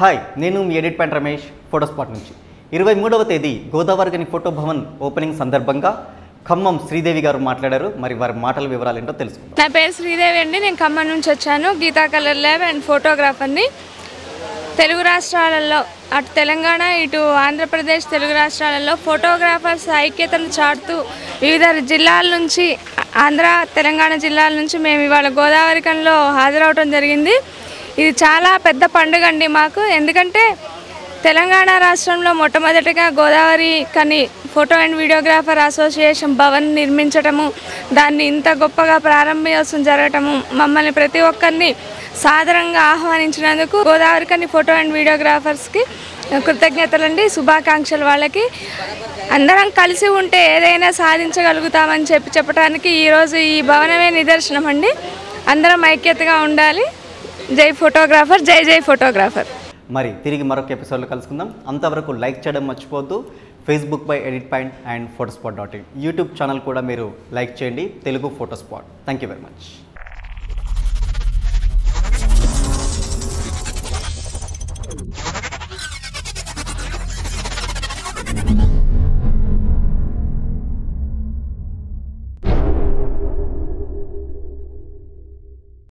hi నేను మీ edit point Ramesh photo spot నుంచి ఇరవై మూడవ తేదీ గోదావరి గని ఫోటో భవన్ ఓపెనింగ్ సందర్భంగా ఖమ్మం శ్రీదేవి గారు మాట్లాడారు మరి వారి మాటల వివరాలు ఏంటో తెలుసుకుందాం నా పేరు శ్రీదేవి అండి నేను ఖమ్మం నుంచి వచ్చాను గీతా కలర్ ల్యాబ్ అండ్ ఫోటోగ్రాఫర్ని తెలుగు రాష్ట్రాలలో అటు తెలంగాణ ఇటు ఆంధ్రప్రదేశ్ తెలుగు రాష్ట్రాలలో ఫోటోగ్రాఫర్స్ ఐక్యతను చాటుతూ వివిధ జిల్లాల నుంచి ఆంధ్ర తెలంగాణ జిల్లాల నుంచి మేము ఇవాళ గోదావరి కన్లో హాజరవడం జరిగింది ఇది చాలా పెద్ద పండుగ అండి మాకు ఎందుకంటే తెలంగాణ రాష్ట్రంలో మొట్టమొదటిగా గోదావరి కని photo and videographer association Bhavan నిర్మించటము దాన్ని ఇంత గొప్పగా ప్రారంభోత్సవం జరగటము మమ్మల్ని ప్రతి ఒక్కరిని సాదరంగా ఆహ్వానించినందుకు గోదావరి కని ఫోటో అండ్ వీడియోగ్రాఫర్స్కి కృతజ్ఞతలండి శుభాకాంక్షలు వాళ్ళకి అందరం కలిసి ఉంటే ఏదైనా సాధించగలుగుతామని చెప్పి చెప్పడానికి ఈరోజు ఈ భవనమే నిదర్శనం అండి అందరం ఐక్యతగా ఉండాలి జై ఫోటోగ్రాఫర్ జై జై ఫోటోగ్రాఫర్ మరి తిరిగి మరొక ఎపిసోడ్లో కలుసుకుందాం అంతవరకు లైక్ చేయడం మర్చిపోవద్దు Facebook by edit point and photo spot dot in YouTube channel కూడా మీరు లైక్ చేయండి Telugu photo spot thank you very much